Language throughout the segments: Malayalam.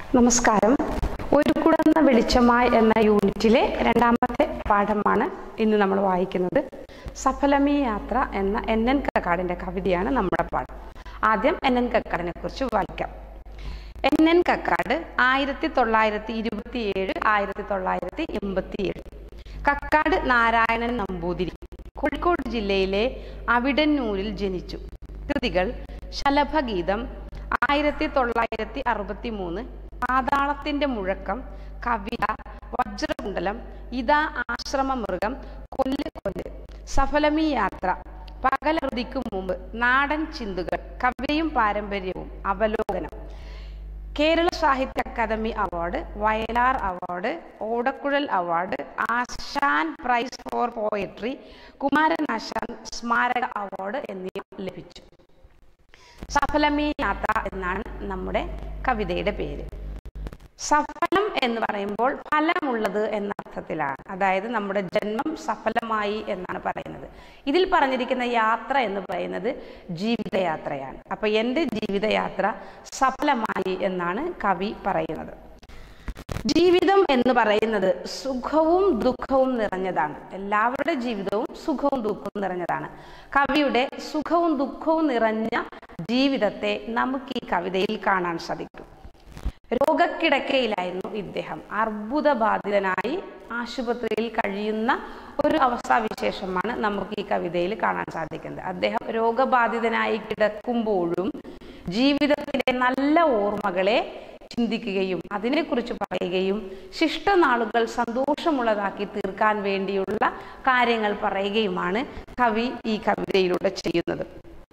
നമസ്കാരം ഒരു കുടന്ന വെളിച്ചമായി എന്ന യൂണിറ്റിലെ രണ്ടാമത്തെ പാഠമാണ് ഇന്ന് നമ്മൾ വായിക്കുന്നത് സഫലമീ യാത്ര എന്ന എൻ എൻ കക്കാടിൻ്റെ കവിതയാണ് നമ്മുടെ പാഠം ആദ്യം എൻ എൻ കക്കാടിനെ കുറിച്ച് വായിക്കാം എൻ എൻ കക്കാട് ആയിരത്തി തൊള്ളായിരത്തി ഇരുപത്തി ഏഴ് ആയിരത്തി തൊള്ളായിരത്തി എൺപത്തി ഏഴ് കക്കാട് നാരായണൻ നമ്പൂതിരി കോഴിക്കോട് ജില്ലയിലെ അവിടന്നൂരിൽ ജനിച്ചു കൃതികൾ ശലഭഗീതം ആയിരത്തി തൊള്ളായിരത്തി അറുപത്തി മൂന്ന് പാതാളത്തിന്റെ മുഴക്കം കവിത വജ്രകുണ്ടലം ഇതാ ആശ്രമമൃഗം കൊല്ല് കൊല്ല് സഫലമീ യാത്ര പകലറുതിക്കു മുമ്പ് നാടൻ ചിന്തുകൾ കവിതയും പാരമ്പര്യവും അവലോകനം Kerala Sahitya Akademi award Vayalar award Odakkuzhal award Asan prize for poetry Kumaran Asan Smaraka award എന്നിവ ലഭിച്ചു സഫലമീ യാത്ര എന്നാണ് നമ്മുടെ കവിതയുടെ പേര് സഫലം എന്ന് പറയുമ്പോൾ ഫലമുള്ളത് എന്ന അർത്ഥത്തിലാണ് അതായത് നമ്മുടെ ജന്മം സഫലമായി എന്നാണ് പറയുന്നത് ഇതിൽ പറഞ്ഞിരിക്കുന്ന യാത്ര എന്ന് പറയുന്നത് ജീവിതയാത്രയാണ് അപ്പൊ എൻ്റെ ജീവിതയാത്ര സഫലമായി എന്നാണ് കവി പറയുന്നത് ജീവിതം എന്ന് പറയുന്നത് സുഖവും ദുഃഖവും നിറഞ്ഞതാണ് എല്ലാവരുടെ ജീവിതവും സുഖവും ദുഃഖവും നിറഞ്ഞതാണ് കവിയുടെ സുഖവും ദുഃഖവും നിറഞ്ഞ ജീവിതത്തെ നമുക്ക് ഈ കവിതയിൽ കാണാൻ സാധിക്കും രോഗക്കിടക്കയിലായിരുന്നു ഇദ്ദേഹം അർബുദബാധിതനായി ആശുപത്രിയിൽ കഴിയുന്ന ഒരു അവസ്ഥാവിശേഷമാണ് നമുക്ക് ഈ കവിതയിൽ കാണാൻ സാധിക്കുന്നത് അദ്ദേഹം രോഗബാധിതനായി കിടക്കുമ്പോഴും ജീവിതത്തിലെ നല്ല ഓർമ്മകളെ ചിന്തിക്കുകയും അതിനെക്കുറിച്ച് പറയുകയും ശിഷ്ടനാളുകൾ സന്തോഷമുള്ളതാക്കി തീർക്കാൻ വേണ്ടിയുള്ള കാര്യങ്ങൾ പറയുകയുമാണ് കവി ഈ കവിതയിലൂടെ ചെയ്യുന്നത്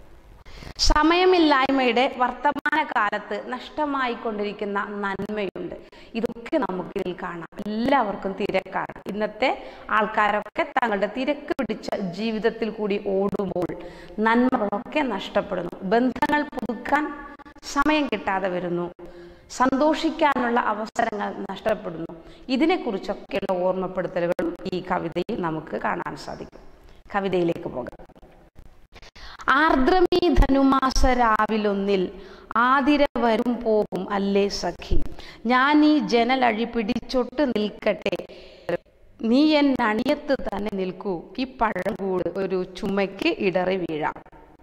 സമയമില്ലായ്മയുടെ വർത്തമാന കാലത്ത് നഷ്ടമായിക്കൊണ്ടിരിക്കുന്ന നന്മയുണ്ട് ഇതൊക്കെ നമുക്കിതിൽ കാണാം എല്ലാവർക്കും തിരക്കാണ് ഇന്നത്തെ ആൾക്കാരൊക്കെ തങ്ങളുടെ തിരക്ക് പിടിച്ച ജീവിതത്തിൽ കൂടി ഓടുമ്പോൾ നന്മകളൊക്കെ നഷ്ടപ്പെടുന്നു ബന്ധങ്ങൾ പുതുക്കാൻ സമയം കിട്ടാതെ വരുന്നു സന്തോഷിക്കാനുള്ള അവസരങ്ങൾ നഷ്ടപ്പെടുന്നു ഇതിനെക്കുറിച്ചൊക്കെയുള്ള ഓർമ്മപ്പെടുത്തലുകളും ഈ കവിതയിൽ നമുക്ക് കാണാൻ സാധിക്കും കവിതയിലേക്ക് പോകാം ആർദ്രമീ ധനുമാസ രാവിലൊന്നിൽ ആതിര വരും പോകും അല്ലേ സഖി ഞാൻ ഈ ജനലഴി പിടിച്ചൊട്ട് നിൽക്കട്ടെ നീ എൻ അണിയത്ത് തന്നെ നിൽക്കൂ ഈ പഴംകൂട് ഒരു ചുമയ്ക്ക് ഇടറി വീഴാം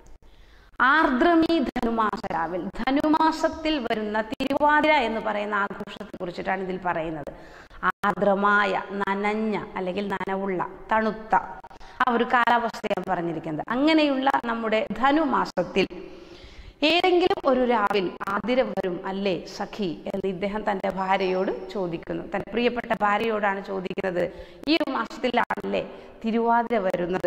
ആർദ്രമീ ധനുമാസ രാവിൽ ധനുമാസത്തിൽ വരുന്ന തിരുവാതിര എന്ന് പറയുന്ന ആഘോഷത്തെ കുറിച്ചിട്ടാണ് ഇതിൽ പറയുന്നത് ആർദ്രമായ നനഞ്ഞ അല്ലെങ്കിൽ നനവുള്ള തണുത്ത ആ ഒരു കാലാവസ്ഥയാണ് പറഞ്ഞിരിക്കുന്നത് അങ്ങനെയുള്ള നമ്മുടെ ധനുമാസത്തിൽ ഏതെങ്കിലും ഒരു രാവിൽ ആതിര വരും അല്ലേ സഖി എന്ന് ഇദ്ദേഹം തൻ്റെ ഭാര്യയോട് ചോദിക്കുന്നു തൻ്റെ പ്രിയപ്പെട്ട ഭാര്യയോടാണ് ചോദിക്കുന്നത് ഈ ഒരു മാസത്തിലാണല്ലേ തിരുവാതിര വരുന്നത്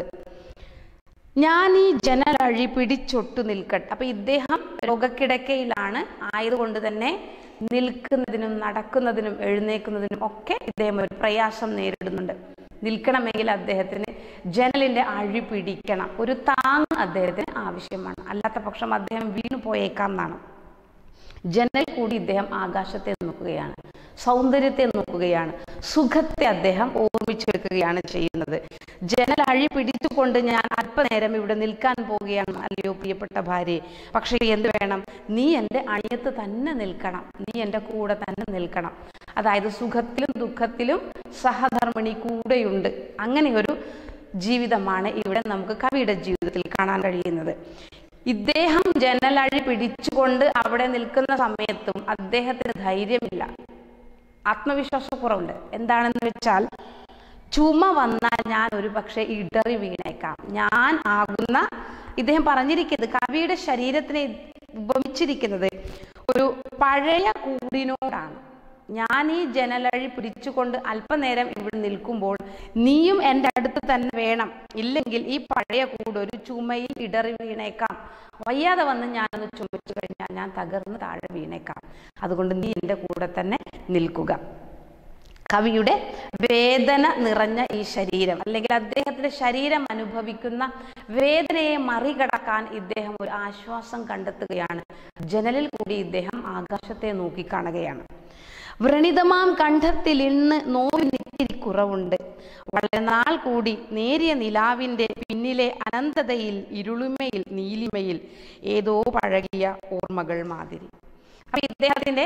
ഞാൻ ഈ ജനലഴി പിടിച്ചൊട്ടു നിൽക്കട്ടെ അപ്പൊ ഇദ്ദേഹം രോഗക്കിടക്കയിലാണ് ആയതുകൊണ്ട് തന്നെ നിൽക്കുന്നതിനും നടക്കുന്നതിനും എഴുന്നേക്കുന്നതിനും ഒക്കെ ഇദ്ദേഹം ഒരു പ്രയാസം നേരിടുന്നുണ്ട് നിൽക്കണമെങ്കിൽ അദ്ദേഹത്തിന് ജനലിന്റെ അഴി പിടിക്കണം ഒരു താങ് അദ്ദേഹത്തിന് ആവശ്യമാണ് അല്ലാത്ത പക്ഷം അദ്ദേഹം വീണു പോയേക്കാം എന്നാണ് ജനൽ കൂടി ഇദ്ദേഹം ആകാശത്തെ നോക്കുകയാണ് സൗന്ദര്യത്തെ നോക്കുകയാണ് സുഖത്തെ അദ്ദേഹം ഓർമ്മിച്ചെടുക്കുകയാണ് ചെയ്യുന്നത് ജനൽ അഴി പിടിച്ചുകൊണ്ട് ഞാൻ അല്പനേരം ഇവിടെ നിൽക്കാൻ പോവുകയാണ് അല്ലയോ പ്രിയപ്പെട്ട ഭാര്യയെ പക്ഷേ എന്ത് വേണം നീ എൻ്റെ അണിയത്ത് തന്നെ നിൽക്കണം നീ എൻ്റെ കൂടെ തന്നെ നിൽക്കണം അതായത് സുഖത്തിലും ദുഃഖത്തിലും സഹധർമ്മിണി കൂടെയുണ്ട് അങ്ങനെ ഒരു ജീവിതമാണ് ഇവിടെ നമുക്ക് കവിയുടെ ജീവിതത്തിൽ കാണാൻ കഴിയുന്നത് ഇദ്ദേഹം ജനലഴി പിടിച്ചുകൊണ്ട് അവിടെ നിൽക്കുന്ന സമയത്തും അദ്ദേഹത്തിന് ധൈര്യമില്ല ആത്മവിശ്വാസക്കുറവുണ്ട് എന്താണെന്ന് വെച്ചാൽ ചുമ വന്നാൽ ഞാൻ ഒരു പക്ഷേ ഇടറി വീണേക്കാം ഞാൻ ആകുന്ന ഇദ്ദേഹം പറഞ്ഞിരിക്കുന്നത് കവിയുടെ ശരീരത്തിനെ ഉപമിച്ചിരിക്കുന്നത് ഒരു പഴയ കൂടിനോടാണ് ഞാൻ ഈ ജനലഴി പിടിച്ചുകൊണ്ട് അല്പനേരം ഇവിടെ നിൽക്കുമ്പോൾ നീയും എൻ്റെ അടുത്ത് തന്നെ വേണം ഇല്ലെങ്കിൽ ഈ പഴയ കൂട് ഒരു ചുമയിൽ ഇടറി വീണേക്കാം വയ്യാതെ വന്ന് ഞാനൊന്ന് ചുമച്ചു കഴിഞ്ഞാൽ ഞാൻ തകർന്ന് താഴെ വീണേക്കാം അതുകൊണ്ട് നീ എൻ്റെ കൂടെ തന്നെ നിൽക്കുക കവിയുടെ വേദന നിറഞ്ഞ ഈ ശരീരം അല്ലെങ്കിൽ അദ്ദേഹത്തിന്റെ ശരീരം അനുഭവിക്കുന്ന വേദനയെ മറികടക്കാൻ ഇദ്ദേഹം ഒരു ആശ്വാസം കണ്ടെത്തുകയാണ് ജനലിൽ കൂടി ഇദ്ദേഹം ആകാശത്തെ നോക്കിക്കാണുകയാണ് വ്രണിതമാം കണ്ഠത്തിൽ ഇന്ന് നോവിനിത്തിരി കുറവുണ്ട് വളരെ നാൾ കൂടി നേരിയ നിലാവിൻ്റെ പിന്നിലെ അനന്തതയിൽ ഇരുളിമയിൽ നീലിമയിൽ ഏതോ പഴകിയ ഓർമ്മകൾ മാതിരി അപ്പൊ ഇദ്ദേഹത്തിന്റെ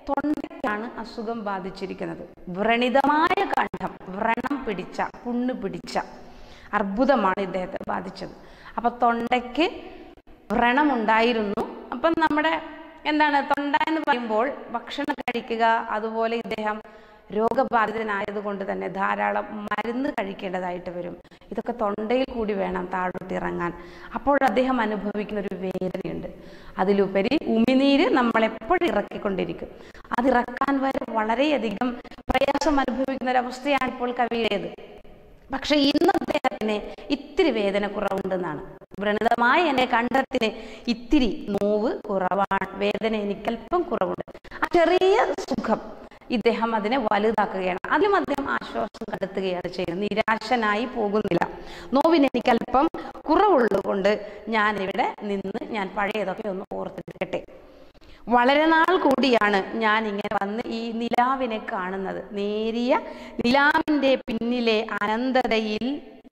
തൊണ്ടയ്ക്കാണ് അസുഖം ബാധിച്ചിരിക്കുന്നത് വ്രണിതമായ കണ്ഠം വ്രണം പിടിച്ച പുണ്ണ് പിടിച്ച അർബുദമാണ് ഇദ്ദേഹത്തെ ബാധിച്ചത് അപ്പൊ തൊണ്ടയ്ക്ക് വ്രണമുണ്ടായിരുന്നു അപ്പം നമ്മുടെ എന്താണ് തൊണ്ട എന്ന് പറയുമ്പോൾ ഭക്ഷണം കഴിക്കുക അതുപോലെ ഇദ്ദേഹം രോഗബാധിതനായതുകൊണ്ട് തന്നെ ധാരാളം മരുന്ന് കഴിക്കേണ്ടതായിട്ട് വരും ഇതൊക്കെ തൊണ്ടയിൽ കൂടി വേണം താഴോട്ട് ഇറങ്ങാൻ അപ്പോൾ അദ്ദേഹം അനുഭവിക്കുന്ന ഒരു വേദനയുണ്ട് അതിലുപരി ഉമിനീര് നമ്മൾ എപ്പോഴും ഇറക്കിക്കൊണ്ടിരിക്കും അതിറക്കാൻ വരെ വളരെയധികം പ്രയാസം അനുഭവിക്കുന്ന ഒരു അവസ്ഥയാണ് ഇപ്പോൾ കവിയുടേത് പക്ഷെ ഇന്ന് അദ്ദേഹത്തിന് ഇത്തിരി വേദന കുറവുണ്ടെന്നാണ് വ്രണിതമായ എൻ്റെ കണ്ഠത്തിന് ഇത്തിരി നോവ് കുറവാണ് വേദന എനിക്കല്പം കുറവുണ്ട് ആ ചെറിയ സുഖം ഇദ്ദേഹം അതിനെ വലുതാക്കുകയാണ് അതിലും അദ്ദേഹം ആശ്വാസം കണ്ടെത്തുകയാണ് ചെയ്യുന്നത് നിരാശനായി പോകുന്നില്ല നോവിന് എനിക്കല്പം കുറവുള്ളതുകൊണ്ട് ഞാൻ ഇവിടെ നിന്ന് ഞാൻ പഴയതൊക്കെ ഒന്ന് ഓർത്തെടുക്കട്ടെ വളരെ നാൾ കൂടിയാണ് ഞാൻ ഇങ്ങനെ വന്ന് ഈ നിലാവിനെ കാണുന്നത് നേരിയ നിലാവിൻ്റെ പിന്നിലെ അനന്തതയിൽ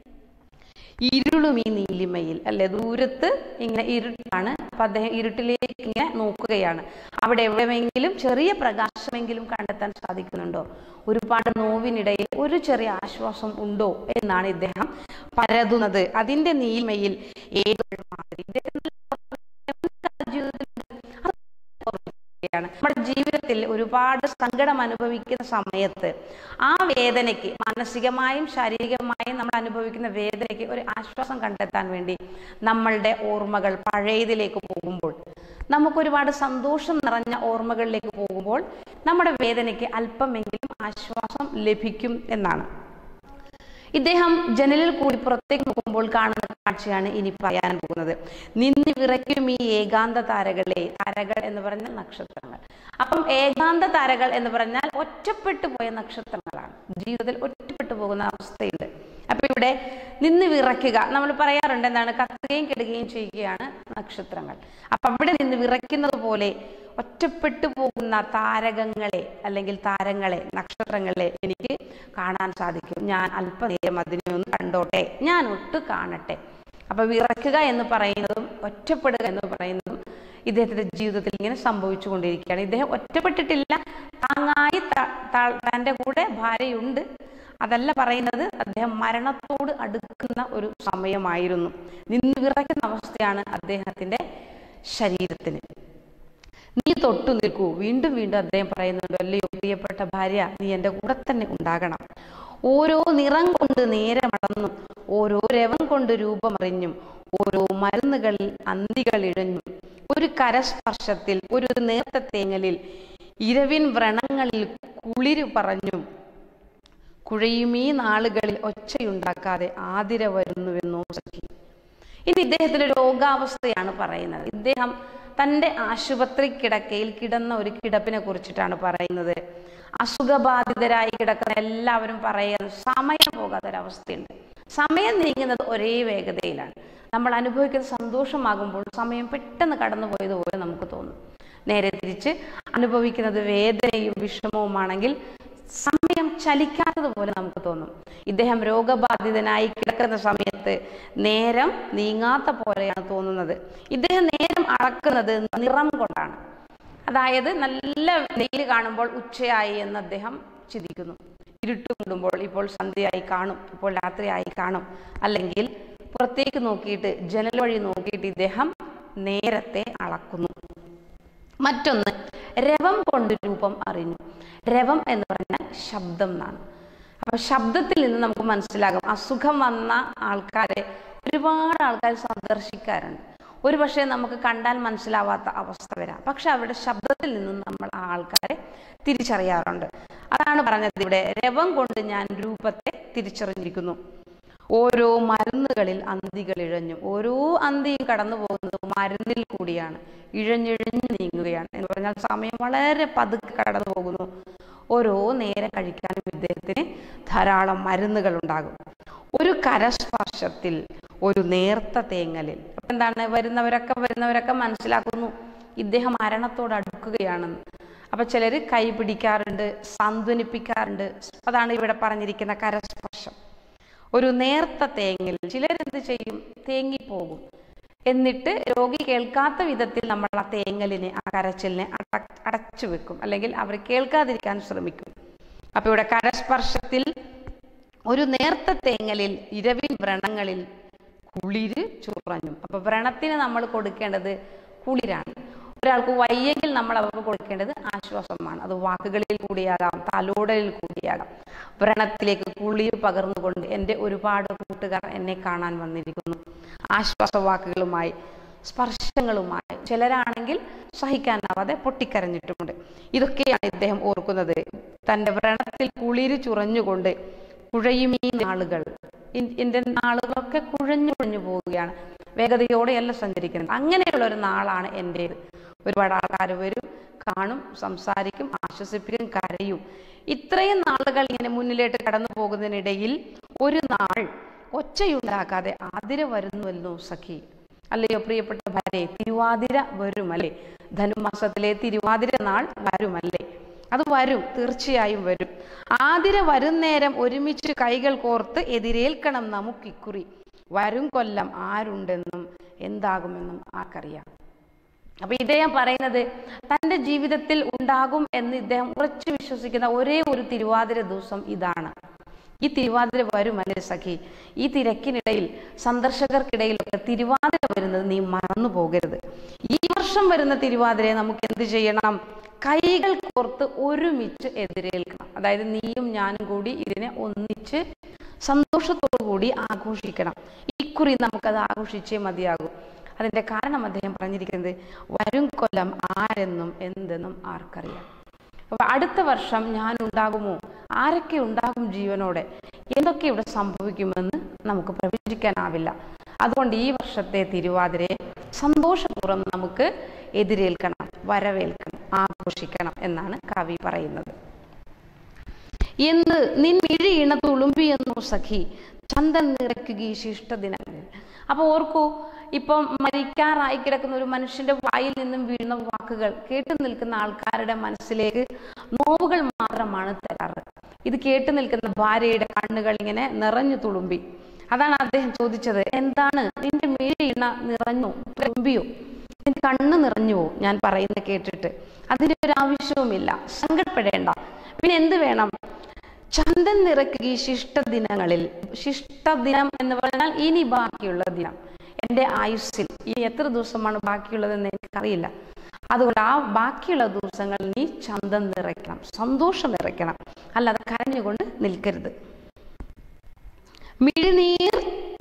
ഇരുളും ഈ നീലിമയിൽ അല്ലെ ദൂരത്ത് ഇങ്ങനെ ഇരുട്ടാണ് അപ്പൊ അദ്ദേഹം ഇരുട്ടിലേക്ക് ഇങ്ങനെ നോക്കുകയാണ് അവിടെ എവിടെയെങ്കിലും ചെറിയ പ്രകാശമെങ്കിലും കണ്ടെത്താൻ സാധിക്കുന്നുണ്ടോ ഒരുപാട് നോവിനിടയിൽ ഒരു ചെറിയ ആശ്വാസം ഉണ്ടോ എന്നാണ് ഇദ്ദേഹം പരതുന്നത് അതിന്റെ നീലിമയിൽ ഏതോ മാതിരി ഇദ്ദേഹത്തിന്റെ ജീവിതത്തിൽ ഓർമ്മിക്കുകയാണ് നമ്മുടെ ജീവിതത്തിൽ ഒരുപാട് സങ്കടം അനുഭവിക്കുന്ന സമയത്ത് ആ വേദനയ്ക്ക് മാനസികമായും ശാരീരികമായും നമ്മൾ അനുഭവിക്കുന്ന വേദനയ്ക്ക് ഒരു ആശ്വാസം കണ്ടെത്താൻ വേണ്ടി നമ്മളുടെ ഓർമ്മകൾ പഴയതിലേക്ക് പോകുമ്പോൾ നമുക്കൊരുപാട് സന്തോഷം നിറഞ്ഞ ഓർമ്മകളിലേക്ക് പോകുമ്പോൾ നമ്മുടെ വേദനയ്ക്ക് അല്പമെങ്കിലും ആശ്വാസം ലഭിക്കും എന്നാണ് ഇദ്ദേഹം ജനലിൽ കൂടി പുറത്തേക്ക് നോക്കുമ്പോൾ കാണുന്ന കാഴ്ചയാണ് ഇനി പറയാൻ പോകുന്നത് നിന്ന് വിറയ്ക്കും ഈ ഏകാന്ത താരകളെ താരകൾ എന്ന് പറഞ്ഞാൽ നക്ഷത്രങ്ങൾ അപ്പം ഏകാന്ത താരകൾ എന്ന് പറഞ്ഞാൽ ഒറ്റപ്പെട്ടു പോയ നക്ഷത്രങ്ങളാണ് ജീവിതത്തിൽ ഒറ്റപ്പെട്ടു പോകുന്ന അവസ്ഥയുണ്ട് അപ്പൊ ഇവിടെ നിന്ന് വിറയ്ക്കുക നമ്മൾ പറയാറുണ്ട് എന്താണ് കത്തുകയും കെടുകയും ചെയ്യുകയാണ് നക്ഷത്രങ്ങൾ അപ്പൊ അവിടെ നിന്ന് വിറയ്ക്കുന്നത് പോലെ ഒറ്റപ്പെട്ടു പോകുന്ന താരകങ്ങളെ അല്ലെങ്കിൽ താരങ്ങളെ നക്ഷത്രങ്ങളെ എനിക്ക് കാണാൻ സാധിക്കും ഞാൻ അല്പനേരം അതിനെ ഒന്ന് കണ്ടോട്ടെ ഞാൻ ഒട്ട് കാണട്ടെ അപ്പൊ വിറയ്ക്കുക എന്ന് പറയുന്നതും ഒറ്റപ്പെടുക എന്ന് പറയുന്നതും ഇദ്ദേഹത്തിന്റെ ജീവിതത്തിൽ ഇങ്ങനെ സംഭവിച്ചു കൊണ്ടിരിക്കുകയാണ് ഇദ്ദേഹം ഒറ്റപ്പെട്ടിട്ടില്ല താങ്ങായി ത- ത- തൻ്റെ കൂടെ ഭാര്യയുണ്ട് അതല്ല പറയുന്നത് അദ്ദേഹം മരണത്തോട് അടുക്കുന്ന ഒരു സമയമായിരുന്നു നിന്ന് വിറയ്ക്കുന്ന അവസ്ഥയാണ് അദ്ദേഹത്തിന്റെ ശരീരത്തിന് നീ തൊട്ടു നിൽക്കൂ വീണ്ടും വീണ്ടും അദ്ദേഹം പറയുന്നുണ്ട് അല്ലയോ പ്രിയപ്പെട്ട ഭാര്യ നീ എൻ്റെ കൂടെ തന്നെ ഉണ്ടാകണം ഓരോ നിറം കൊണ്ട് നേരമടന്നും ഓരോ രവം കൊണ്ട് രൂപമറിഞ്ഞും ഓരോ മരുന്നുകളിൽ അന്തികൾ ഇഴഞ്ഞും ഒരു കരസ്പർശത്തിൽ ഒരു നേർത്ത തേങ്ങലിൽ ഇരവിൻ വ്രണങ്ങളിൽ കുളിരു പറഞ്ഞും കുഴയുമീ നാളുകളിൽ ഒച്ചയുണ്ടാക്കാതെ ആതിര വരുന്നുവെന്നോ സഖി ഇനി ഇദ്ദേഹത്തിന്റെ രോഗാവസ്ഥയാണ് പറയുന്നത് ഇദ്ദേഹം തൻ്റെ ആശുപത്രി കിടക്കയിൽ കിടന്ന ഒരു കിടപ്പിനെ കുറിച്ചിട്ടാണ് പറയുന്നത് അസുഖബാധിതരായി കിടക്കുന്ന എല്ലാവരും പറയുന്നത് സമയം പോകാത്തൊരവസ്ഥയുണ്ട് സമയം നീങ്ങുന്നത് ഒരേ വേഗതയിലാണ് നമ്മൾ അനുഭവിക്കുന്ന സന്തോഷമാകുമ്പോൾ സമയം പെട്ടെന്ന് കടന്നു പോയതുപോലെ നമുക്ക് തോന്നും നേരെ തിരിച്ച് അനുഭവിക്കുന്നത് വേദനയും വിഷമവുമാണെങ്കിൽ സമയം ചലിക്കാത്തതുപോലെ നമുക്ക് തോന്നും ഇദ്ദേഹം രോഗബാധിതനായി കിടക്കുന്ന സമയത്ത് നേരം നീങ്ങാത്ത പോലെയാണ് തോന്നുന്നത് ഇദ്ദേഹം നേരം അളക്കുന്നത് നിറം കൊണ്ടാണ് അതായത് നല്ല വെയിൽ കാണുമ്പോൾ ഉച്ചയായി എന്ന് അദ്ദേഹം ചിന്തിക്കുന്നു ഇരുട്ട് മൂടുമ്പോൾ ഇപ്പോൾ സന്ധ്യയായി കാണും ഇപ്പോൾ രാത്രിയായി കാണും അല്ലെങ്കിൽ പുറത്തേക്ക് നോക്കിയിട്ട് ജനൽ വഴി നോക്കിയിട്ട് ഇദ്ദേഹം നേരത്തെ അളക്കുന്നു മറ്റൊന്ന് രവം കൊണ്ട് രൂപം അറിഞ്ഞു രവം എന്ന് പറഞ്ഞാൽ ശബ്ദം എന്നാണ് അപ്പൊ ശബ്ദത്തിൽ നിന്ന് നമുക്ക് മനസ്സിലാകും അസുഖം വന്ന ആൾക്കാരെ ഒരുപാട് ആൾക്കാർ സന്ദർശിക്കാറുണ്ട് ഒരു പക്ഷേ നമുക്ക് കണ്ടാൽ മനസ്സിലാവാത്ത അവസ്ഥ വരാം പക്ഷെ അവരുടെ ശബ്ദത്തിൽ നിന്നും നമ്മൾ ആ ആൾക്കാരെ തിരിച്ചറിയാറുണ്ട് അതാണ് പറഞ്ഞത് ഇവിടെ രവം കൊണ്ട് ഞാൻ രൂപത്തെ തിരിച്ചറിഞ്ഞിരിക്കുന്നു ഓരോ മരുന്നുകളിൽ അന്തികൾ ഇഴഞ്ഞു ഓരോ അന്തിയും കടന്നു പോകുന്നത് മരുന്നിൽ കൂടിയാണ് ഇഴഞ്ഞിഴഞ്ഞ് നീങ്ങുകയാണ് എന്ന് പറഞ്ഞാൽ സമയം വളരെ പതുക്കെ കടന്നു പോകുന്നു ഓരോ നേരം കഴിക്കാനും ഇദ്ദേഹത്തിന് ധാരാളം മരുന്നുകൾ ഉണ്ടാകും ഒരു കരസ്പർശത്തിൽ ഒരു നേർത്ത തേങ്ങലിൽ അപ്പൊ എന്താണ് വരുന്നവരൊക്കെ വരുന്നവരൊക്കെ മനസ്സിലാക്കുന്നു ഇദ്ദേഹം മരണത്തോട് അടുക്കുകയാണെന്ന് അപ്പൊ ചിലർ കൈ പിടിക്കാറുണ്ട് സാന്ത്വനിപ്പിക്കാറുണ്ട് അതാണ് ഇവിടെ പറഞ്ഞിരിക്കുന്ന കരസ്പർശം ഒരു നേർത്ത തേങ്ങിൽ ചിലരെന്ത് ചെയ്യും തേങ്ങിപ്പോകും എന്നിട്ട് രോഗി കേൾക്കാത്ത വിധത്തിൽ നമ്മൾ ആ തേങ്ങലിനെ ആ കരച്ചിലിനെ അട അടച്ചു വെക്കും അല്ലെങ്കിൽ അവർ കേൾക്കാതിരിക്കാൻ ശ്രമിക്കും അപ്പോൾ ഇവിടെ കരസ്പർശത്തിൽ ഒരു നേർത്ത തേങ്ങലിൽ ഇരവിൻ വ്രണങ്ങളിൽ കുളിര് ചുറഞ്ഞു അപ്പൊ വ്രണത്തിന് നമ്മൾ കൊടുക്കേണ്ടത് കുളിരാണ് ഒരാൾക്ക് വയ്യെങ്കിൽ നമ്മൾ അവർക്ക് കൊടുക്കേണ്ടത് ആശ്വാസമാണ് അത് വാക്കുകളിൽ കൂടിയാകാം തലോടലിൽ കൂടിയാകാം വ്രണത്തിലേക്ക് കുളിർ പകർന്നുകൊണ്ട് എൻ്റെ ഒരുപാട് കൂട്ടുകാർ എന്നെ കാണാൻ വന്നിരിക്കുന്നു ആശ്വാസവാക്കുകളുമായി സ്പർശങ്ങളുമായി ചിലരാണെങ്കിൽ സഹിക്കാനാവാതെ പൊട്ടിക്കരഞ്ഞിട്ടുമുണ്ട് ഇതൊക്കെയാണ് ഇദ്ദേഹം ഓർക്കുന്നത് തൻ്റെ വ്രണത്തിൽ കുളിര് ചുറഞ്ഞുകൊണ്ട് കുഴയും ഈ നാളുകൾ ഇൻ- എൻ്റെ നാളുകളൊക്കെ കുഴഞ്ഞു കുഴഞ്ഞു പോവുകയാണ് വേഗതയോടെയല്ല സഞ്ചരിക്കുന്നത് അങ്ങനെയുള്ള ഒരു നാളാണ് എൻ്റേത് ഒരുപാട് ആൾക്കാർ വരും കാണും സംസാരിക്കും ആശ്വസിപ്പിക്കും കരയും ഇത്രയും നാളുകൾ ഇങ്ങനെ മുന്നിലേക്ക് കടന്നു പോകുന്നതിനിടയിൽ ഒരു നാൾ ഒച്ചയുണ്ടാക്കാതെ ആതിര വരുന്നുവല്ലോ സഖി അല്ലയോ പ്രിയപ്പെട്ട ഭാര്യ തിരുവാതിര വരുമല്ലേ ധനുമാസത്തിലെ തിരുവാതിര നാൾ വരുമല്ലേ അത് വരും തീർച്ചയായും വരും ആതിര വരും നേരം ഒരുമിച്ച് കൈകൾ കോർത്ത് എതിരേൽക്കണം നമുക്കിക്കുറി വരും കൊല്ലം ആരുണ്ടെന്നും എന്താകുമെന്നും ആർക്കറിയാം അപ്പൊ ഇദ്ദേഹം പറയുന്നത് തൻ്റെ ജീവിതത്തിൽ ഉണ്ടാകും എന്ന് ഇദ്ദേഹം ഉറച്ചു വിശ്വസിക്കുന്ന ഒരേ ഒരു തിരുവാതിര ദിവസം ഇതാണ് ഈ തിരുവാതിര വരുമല്ലേ സഖി ഈ തിരക്കിനിടയിൽ സന്ദർശകർക്കിടയിലൊക്കെ തിരുവാതിര വരുന്നത് നീ മറന്നു പോകരുത് ഈ വർഷം വരുന്ന തിരുവാതിരയെ നമുക്ക് എന്ത് ചെയ്യണം കൈകൾ കോർത്ത് ഒരുമിച്ച് എതിരേൽക്കണം അതായത് നീയും ഞാനും കൂടി ഇതിനെ ഒന്നിച്ച് സന്തോഷത്തോടു കൂടി ആഘോഷിക്കണം ഇക്കുറി നമുക്കത് ആഘോഷിച്ചേ മതിയാകൂ അതിൻ്റെ കാരണം അദ്ദേഹം പറഞ്ഞിരിക്കുന്നത് വരും കൊല്ലം ആരെന്നും എന്തെന്നും ആർക്കറിയാം അപ്പൊ അടുത്ത വർഷം ഞാൻ ഉണ്ടാകുമോ ആരൊക്കെ ഉണ്ടാകും ജീവനോടെ എന്തൊക്കെ ഇവിടെ സംഭവിക്കുമെന്ന് നമുക്ക് പ്രവചിക്കാനാവില്ല അതുകൊണ്ട് ഈ വർഷത്തെ തിരുവാതിരയെ സന്തോഷപൂർവ്വം നമുക്ക് എതിരേൽക്കണം വരവേൽക്കണം ആഘോഷിക്കണം എന്നാണ് കവി പറയുന്നത് എന്ന് നിൻ മിഴി ഇണ തുളുമ്പിയെന്നു സഖി ചന്തൻ നിറയ്ക്കുക ഈ ശിഷ്ടദിനങ്ങളിൽ അപ്പൊ ഓർക്കൂ ഇപ്പം മരിക്കാറായി കിടക്കുന്ന ഒരു മനുഷ്യന്റെ വായിൽ നിന്നും വീഴുന്ന വാക്കുകൾ കേട്ടു നിൽക്കുന്ന ആൾക്കാരുടെ മനസ്സിലേക്ക് നോവുകൾ മാത്രമാണ് തരാറ് ഇത് കേട്ടു നിൽക്കുന്ന ഭാര്യയുടെ കണ്ണുകൾ ഇങ്ങനെ നിറഞ്ഞു തുളുമ്പി അതാണ് അദ്ദേഹം ചോദിച്ചത് എന്താണ് നിന്റെ മിഴി ഇണ നിറഞ്ഞു തുളുമ്പിയോ നിന്റെ കണ്ണ് നിറഞ്ഞുവോ ഞാൻ പറയുന്നത് കേട്ടിട്ട് അതിന് ഒരു ആവശ്യവുമില്ല സങ്കടപ്പെടേണ്ട പിന്നെ എന്ത് വേണം ചന്തൻ നിറയ്ക്കുക ഈ ശിഷ്ടദിനങ്ങളിൽ ശിഷ്ടദിനം എന്ന് പറഞ്ഞാൽ ഇനി ബാക്കിയുള്ള ദിനം എൻ്റെ ആയുസ്സിൽ ഇനി എത്ര ദിവസമാണ് ബാക്കിയുള്ളതെന്ന് എനിക്കറിയില്ല അതുകൊണ്ട് ആ ബാക്കിയുള്ള ദിവസങ്ങൾ നീ ചന്തം നിറയ്ക്കണം സന്തോഷം നിറയ്ക്കണം അല്ലാതെ കരഞ്ഞുകൊണ്ട് നിൽക്കരുത് മിഴിനീർ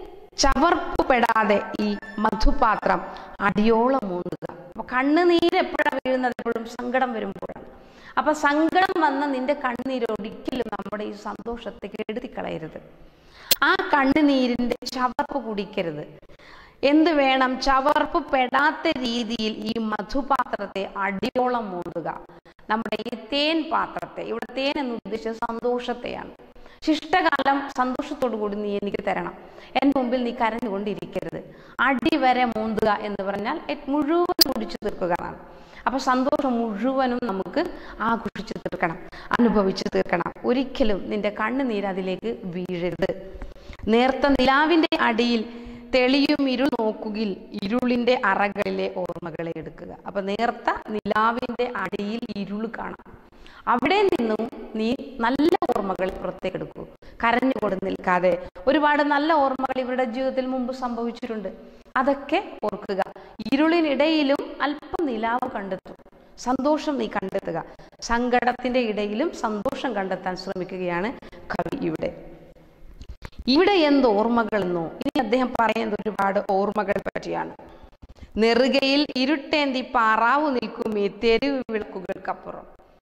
ചവർപ്പുപെടാതെ ഈ മധുപാത്രം അടിയോളം മൂന്നുക അപ്പൊ കണ്ണുനീര് എപ്പോഴാണ് വീഴുന്നത് എപ്പോഴും സങ്കടം വരുമ്പോഴാണ് അപ്പൊ സങ്കടം വന്ന നിന്റെ കണ്ണുനീര് ഒരിക്കലും നമ്മുടെ ഈ സന്തോഷത്തെ കെടുത്തി കളയരുത് ആ കണ്ണുനീരിന്റെ ചവർപ്പ് കുടിക്കരുത് എന്ത് വേണം ചവർപ്പ് പെടാത്ത രീതിയിൽ ഈ മധുപാത്രത്തെ അടിയോളം മൂടുക നമ്മുടെ ഈ തേൻ പാത്രത്തെ ഇവിടെ തേൻ എന്ന് ഉദ്ദേശിച്ചത് സന്തോഷത്തെയാണ് ശിഷ്ടകാലം സന്തോഷത്തോടു കൂടി നീ എനിക്ക് തരണം എൻ്റെ മുമ്പിൽ നീ കരഞ്ഞുകൊണ്ടിരിക്കരുത് അടി വരെ മൂന്തുക എന്ന് പറഞ്ഞാൽ എ- മുഴുവൻ കുടിച്ചു തീർക്കുക എന്നാണ് അപ്പൊ സന്തോഷം മുഴുവനും നമുക്ക് ആഘോഷിച്ചു തീർക്കണം അനുഭവിച്ചു തീർക്കണം ഒരിക്കലും നിന്റെ കണ്ണുനീര് അതിലേക്ക് വീഴരുത് നേർത്ത നിലാവിന്റെ അടിയിൽ തെളിയും ഇരുൾ നോക്കുകിൽ ഇരുളിന്റെ അറകളിലെ ഓർമ്മകളെ എടുക്കുക അപ്പൊ നേർത്ത നിലാവിന്റെ അടിയിൽ ഇരുൾ കാണാം അവിടെ നിന്നും നീ നല്ല ഓർമ്മകൾ പുറത്തേക്കെടുക്കൂ കരഞ്ഞുകൊണ്ട് നിൽക്കാതെ ഒരുപാട് നല്ല ഓർമ്മകൾ ഇവരുടെ ജീവിതത്തിൽ മുമ്പ് സംഭവിച്ചിട്ടുണ്ട് അതൊക്കെ ഓർക്കുക ഇരുളിനിടയിലും അല്പം നിലാവ് കണ്ടെത്തും സന്തോഷം നീ കണ്ടെത്തുക സങ്കടത്തിന്റെ ഇടയിലും സന്തോഷം കണ്ടെത്താൻ ശ്രമിക്കുകയാണ് കവി ഇവിടെ ഇവിടെ എന്ത് ഓർമ്മകളെന്നോ ഇനി അദ്ദേഹം പറയുന്നത് ഒരുപാട് ഓർമ്മകളെ പറ്റിയാണ് നെറുകയിൽ ഇരുട്ടേന്തി പാറാവു നിൽക്കും ഈ തെരുവ് വിളക്കുകൾക്കപ്പുറം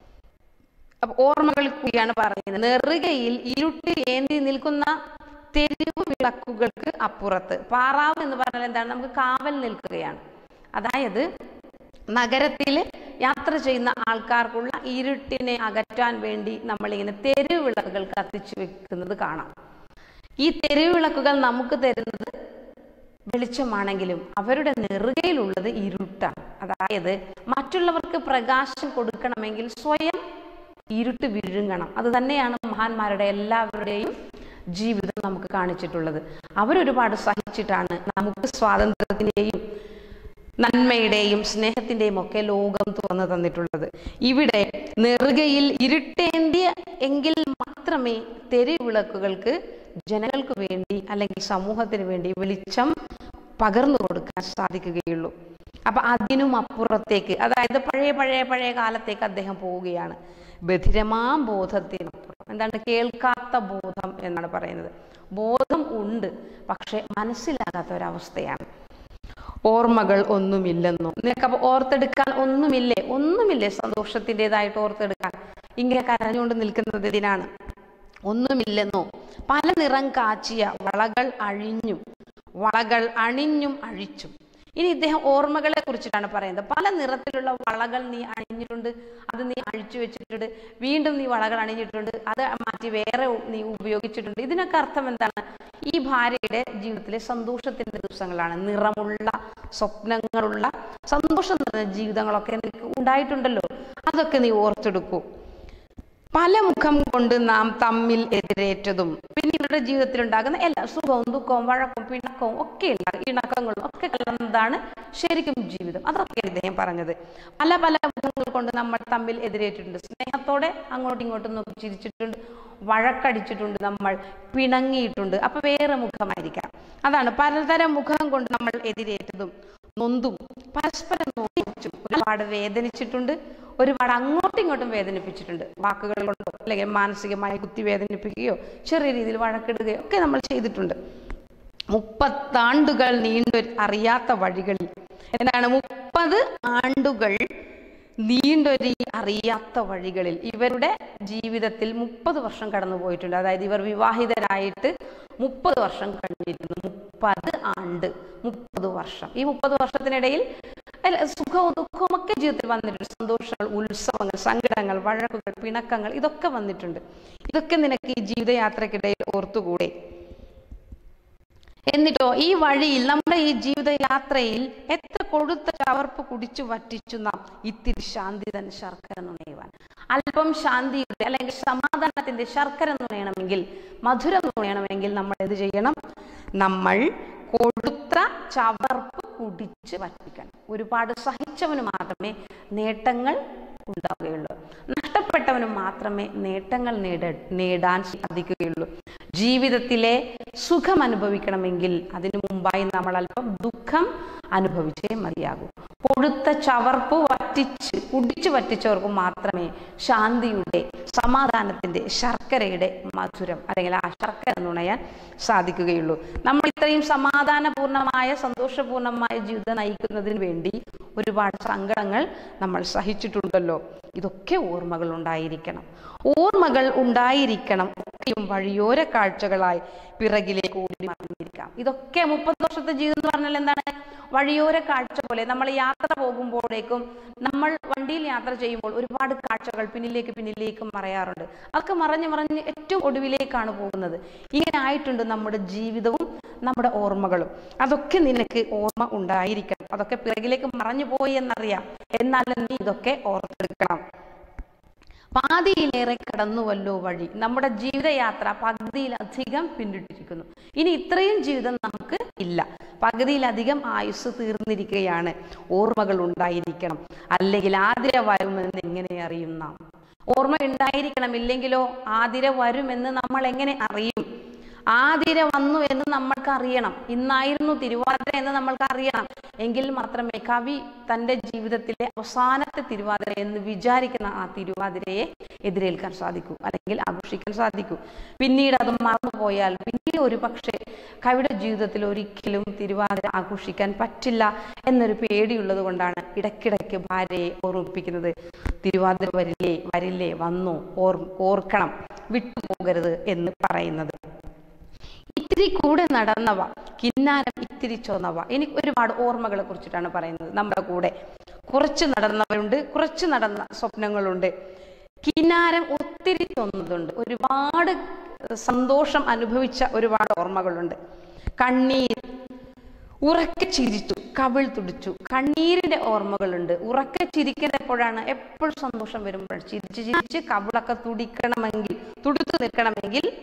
അപ്പൊ ഓർമ്മകൾ കൂടിയാണ് പറയുന്നത് നെറുകയിൽ ഇരുട്ട് ഏന്തി നിൽക്കുന്ന തെരുവ് വിളക്കുകൾക്ക് അപ്പുറത്ത് പാറാവ് എന്ന് പറഞ്ഞാൽ എന്താണ് നമുക്ക് കാവൽ നിൽക്കുകയാണ് അതായത് നഗരത്തിൽ യാത്ര ചെയ്യുന്ന ആൾക്കാർക്കുള്ള ഇരുട്ടിനെ അകറ്റാൻ വേണ്ടി നമ്മളിങ്ങനെ തെരുവ് വിളക്കുകൾ കത്തിച്ചു വെക്കുന്നത് കാണാം ഈ തെരുവ് വിളക്കുകൾ നമുക്ക് തരുന്നത് വെളിച്ചമാണെങ്കിലും അവരുടെ നെറുകയിലുള്ളത് ഇരുട്ടാണ് അതായത് മറ്റുള്ളവർക്ക് പ്രകാശം കൊടുക്കണമെങ്കിൽ സ്വയം ഇരുട്ട് വിഴുങ്ങണം അത് തന്നെയാണ് മഹാന്മാരുടെ എല്ലാവരുടെയും ജീവിതം നമുക്ക് കാണിച്ചിട്ടുള്ളത് അവരൊരുപാട് സഹിച്ചിട്ടാണ് നമുക്ക് സ്വാതന്ത്ര്യത്തിൻ്റെയും നന്മയുടെയും സ്നേഹത്തിൻ്റെയും ഒക്കെ ലോകം തുറന്നു തന്നിട്ടുള്ളത് ഇവിടെ നെറുകയിൽ ഇരുട്ടേന്ത്യ എങ്കിൽ മാത്രമേ തെരുവിളക്കുകൾക്ക് ജനങ്ങൾക്ക് വേണ്ടി അല്ലെങ്കിൽ സമൂഹത്തിന് വേണ്ടി വെളിച്ചം പകർന്നു കൊടുക്കാൻ സാധിക്കുകയുള്ളൂ അപ്പൊ അതിനും അപ്പുറത്തേക്ക് അതായത് പഴയ പഴയ പഴയ കാലത്തേക്ക് അദ്ദേഹം പോവുകയാണ് ബധിരമാം ബോധത്തിനപ്പുറം എന്താണ് കേൾക്കാത്ത ബോധം എന്നാണ് പറയുന്നത് ബോധം ഉണ്ട് പക്ഷെ മനസ്സിലാകാത്ത ഒരവസ്ഥയാണ് ഓർമ്മകൾ ഒന്നുമില്ലെന്നോ നിനക്കപ്പോൾ ഓർത്തെടുക്കാൻ ഒന്നുമില്ലേ ഒന്നുമില്ലേ സന്തോഷത്തിൻ്റെതായിട്ട് ഓർത്തെടുക്കാൻ ഇങ്ങനെ കരഞ്ഞുകൊണ്ട് നിൽക്കുന്നത് ഇതിനാണ് ഒന്നുമില്ലെന്നോ പല നിറം കാച്ചിയ വളകൾ അഴിഞ്ഞും വളകൾ അണിഞ്ഞും അഴിച്ചും ഇനി ഇദ്ദേഹം ഓർമ്മകളെ കുറിച്ചിട്ടാണ് പറയുന്നത് പല നിറത്തിലുള്ള വളകൾ നീ അണിഞ്ഞിട്ടുണ്ട് അത് നീ അഴിച്ചു വെച്ചിട്ടുണ്ട് വീണ്ടും നീ വളകൾ അണിഞ്ഞിട്ടുണ്ട് അത് മാറ്റി വേറെ നീ ഉപയോഗിച്ചിട്ടുണ്ട് ഇതിനൊക്കെ അർത്ഥം എന്താണ് ഈ ഭാര്യയുടെ ജീവിതത്തിലെ സന്തോഷത്തിന്റെ ദിവസങ്ങളാണ് നിറമുള്ള സ്വപ്നങ്ങളുള്ള സന്തോഷം നിറഞ്ഞ ജീവിതങ്ങളൊക്കെ നിനക്ക് ഉണ്ടായിട്ടുണ്ടല്ലോ അതൊക്കെ നീ ഓർത്തെടുക്കൂ പല മുഖം കൊണ്ട് നാം തമ്മിൽ എതിരേറ്റതും പിന്നെ ഇവരുടെ ജീവിതത്തിൽ ഉണ്ടാകുന്ന എല്ലാ സുഖവും ദുഃഖവും വഴക്കും പിണക്കവും ഒക്കെ ഉണ്ടാകും ഇണക്കങ്ങളും ഒക്കെ കലർന്നതാണ് ശരിക്കും ജീവിതം അതൊക്കെയാണ് ഇദ്ദേഹം പറഞ്ഞത് പല പല മുഖങ്ങൾ കൊണ്ട് നമ്മൾ തമ്മിൽ എതിരേറ്റിട്ടുണ്ട് സ്നേഹത്തോടെ അങ്ങോട്ടും ഇങ്ങോട്ടും നോക്കി ചിരിച്ചിട്ടുണ്ട് വഴക്കടിച്ചിട്ടുണ്ട് നമ്മൾ പിണങ്ങിയിട്ടുണ്ട് അപ്പൊ വേറെ മുഖമായിരിക്കാം അതാണ് പലതരം മുഖം കൊണ്ട് നമ്മൾ എതിരേറ്റതും നൊന്തും പരസ്പരം നോക്കിച്ചും ഒരുപാട് വേദനിച്ചിട്ടുണ്ട് ഒരുപാട് അങ്ങോട്ടും ഇങ്ങോട്ടും വേദനിപ്പിച്ചിട്ടുണ്ട് വാക്കുകൾ കൊണ്ടോ അല്ലെങ്കിൽ മാനസികമായി കുത്തി വേദനിപ്പിക്കുകയോ ചെറിയ രീതിയിൽ വഴക്കിടുകയോ ഒക്കെ നമ്മൾ ചെയ്തിട്ടുണ്ട് മുപ്പത്താണ്ടുകൾ നീണ്ടൊരു അറിയാത്ത വഴികളിൽ എന്താണ് മുപ്പത് ആണ്ടുകൾ നീണ്ടൊരു അറിയാത്ത വഴികളിൽ ഇവരുടെ ജീവിതത്തിൽ മുപ്പത് വർഷം കടന്നു പോയിട്ടുണ്ട് അതായത് ഇവർ വിവാഹിതരായിട്ട് മുപ്പത് വർഷം കഴിഞ്ഞിരുന്നു മുപ്പത് ആണ്ട് മുപ്പത് വർഷം ഈ മുപ്പത് വർഷത്തിനിടയിൽ അല്ല, സുഖവും ദുഃഖവും ഒക്കെ ജീവിതത്തിൽ വന്നിട്ടുണ്ട് സന്തോഷങ്ങൾ ഉത്സവങ്ങൾ സങ്കടങ്ങൾ വഴക്കുകൾ പിണക്കങ്ങൾ ഇതൊക്കെ വന്നിട്ടുണ്ട് ഇതൊക്കെ നിനക്ക് ഈ ജീവിതയാത്രക്കിടയിൽ ഓർത്തുകൂടെ എന്നിട്ടോ ഈ വഴിയിൽ നമ്മുടെ ഈ ജീവിതയാത്രയിൽ എത്ര കൊടുത്ത ചവർപ്പ് കുടിച്ചു വറ്റിച്ചു നാം ഇത്തിരി ശാന്തി തൻ ശർക്കര നുണയുവാൻ അല്പം ശാന്തിയുടെ അല്ലെങ്കിൽ സമാധാനത്തിന്റെ ശർക്കര നുണയണമെങ്കിൽ മധുരം നുണയണമെങ്കിൽ നമ്മൾ എന്ത് ചെയ്യണം നമ്മൾ കൊടുത്ത ചവർപ്പ് കുടിച്ച് വറ്റിക്കണം ഒരുപാട് സഹിച്ചവന് മാത്രമേ നേട്ടങ്ങൾ ഉണ്ടാവുകയുള്ളൂ നഷ്ടപ്പെട്ടവന് മാത്രമേ നേട്ടങ്ങൾ നേട നേടാൻ സാധിക്കുകയുള്ളൂ ജീവിതത്തിലെ സുഖം അനുഭവിക്കണമെങ്കിൽ അതിനു മുമ്പായി നമ്മൾ അല്പം ദുഃഖം അനുഭവിച്ചേ മതിയാകൂ കൊഴുത്ത ചവർപ്പ് വറ്റിച്ച് കുടിച്ചു വറ്റിച്ചവർക്ക് മാത്രമേ ശാന്തിയുടെ സമാധാനത്തിന്റെ ശർക്കരയുടെ മധുരം അല്ലെങ്കിൽ ആ ശർക്കര നുണയാൻ സാധിക്കുകയുള്ളൂ നമ്മൾ ഇത്രയും സമാധാനപൂർണമായ സന്തോഷപൂർണമായ ജീവിതം നയിക്കുന്നതിന് വേണ്ടി ഒരുപാട് സങ്കടങ്ങൾ നമ്മൾ സഹിച്ചിട്ടുണ്ടല്ലോ ഇതൊക്കെ ഓർമ്മകൾ ഉണ്ടായിരിക്കണം ഓർമ്മകൾ ഉണ്ടായിരിക്കണം ഒക്കെയും വഴിയോര കാഴ്ചകളായി പിറകിലേക്ക് ഓടി മറിഞ്ഞിരിക്കാം ഇതൊക്കെ മുപ്പത് വർഷത്തെ ജീവിതം എന്ന് പറഞ്ഞാൽ എന്താണ് വഴിയോര കാഴ്ച പോലെ നമ്മൾ യാത്ര പോകുമ്പോഴേക്കും നമ്മൾ വണ്ടിയിൽ യാത്ര ചെയ്യുമ്പോൾ ഒരുപാട് കാഴ്ചകൾ പിന്നിലേക്ക് പിന്നിലേക്ക് മറയാറുണ്ട് അതൊക്കെ മറഞ്ഞ് മറഞ്ഞ് ഏറ്റവും ഒടുവിലേക്കാണ് പോകുന്നത് ഇങ്ങനെ ആയിട്ടുണ്ട് നമ്മുടെ ജീവിതവും നമ്മുടെ ഓർമ്മകളും അതൊക്കെ നിനക്ക് ഓർമ്മ ഉണ്ടായിരിക്കണം അതൊക്കെ പിറകിലേക്ക് മറഞ്ഞു പോയി എന്നറിയാം എന്നാലും നീ ഇതൊക്കെ ഓർത്തെടുക്കണം പാതിയിലേറെ കടന്നുവല്ലോ വഴി നമ്മുടെ ജീവിതയാത്ര പകുതിയിലധികം പിന്നിട്ടിരിക്കുന്നു ഇനി ഇത്രയും ജീവിതം നമുക്ക് ഇല്ല പകുതിയിലധികം ആയുസ് തീർന്നിരിക്കുകയാണ് ഓർമ്മകൾ ഉണ്ടായിരിക്കണം അല്ലെങ്കിൽ ആതിര വരുമെന്ന് എങ്ങനെ അറിയും നാം ഓർമ്മ ഉണ്ടായിരിക്കണം ഇല്ലെങ്കിലോ ആതിര വരുമെന്ന് നമ്മൾ എങ്ങനെ അറിയും ആതിര വന്നു എന്ന് നമ്മൾക്ക് അറിയണം ഇന്നായിരുന്നു തിരുവാതിര എന്ന് നമ്മൾക്ക് അറിയണം എങ്കിൽ മാത്രമേ കവി തൻ്റെ ജീവിതത്തിലെ അവസാനത്തെ തിരുവാതിര എന്ന് വിചാരിക്കുന്ന ആ തിരുവാതിരയെ എതിരേൽക്കാൻ സാധിക്കൂ അല്ലെങ്കിൽ ആഘോഷിക്കാൻ സാധിക്കൂ പിന്നീട് അത് മറന്നുപോയാൽ പിന്നീട് ഒരു പക്ഷേ കവിയുടെ ജീവിതത്തിൽ ഒരിക്കലും തിരുവാതിര ആഘോഷിക്കാൻ പറ്റില്ല എന്നൊരു പേടിയുള്ളത് കൊണ്ടാണ് ഇടയ്ക്കിടയ്ക്ക് ഭാര്യയെ ഓർമ്മിപ്പിക്കുന്നത് തിരുവാതിര വരില്ലേ വരില്ലേ വന്നു ഓർ ഓർക്കണം വിട്ടുപോകരുത് എന്ന് പറയുന്നത് ഇത്തിരി കൂടെ നടന്നവ കിന്നാരം ഇത്തിരി ചൊന്നവ എനിക്ക് ഒരുപാട് ഓർമ്മകളെ കുറിച്ചിട്ടാണ് പറയുന്നത് നമ്മുടെ കൂടെ കുറച്ച് നടന്നവരുണ്ട് കുറച്ച് നടന്ന സ്വപ്നങ്ങളുണ്ട് കിന്നാരം ഒത്തിരി ചൊന്നതുണ്ട് ഒരുപാട് സന്തോഷം അനുഭവിച്ച ഒരുപാട് ഓർമ്മകളുണ്ട് കണ്ണീർ ഉറക്കെ ചിരിച്ചു കവിൾ തുടിച്ചു കണ്ണീരിന്റെ ഓർമ്മകളുണ്ട് ഉറക്കെ ചിരിക്കുന്നപ്പോഴാണ് എപ്പോഴും സന്തോഷം വരുമ്പോൾ ചിരിച്ച് ചിരിച്ച് കവിളൊക്കെ തുടിക്കണമെങ്കിൽ തുടുത്തു നിൽക്കണമെങ്കിൽ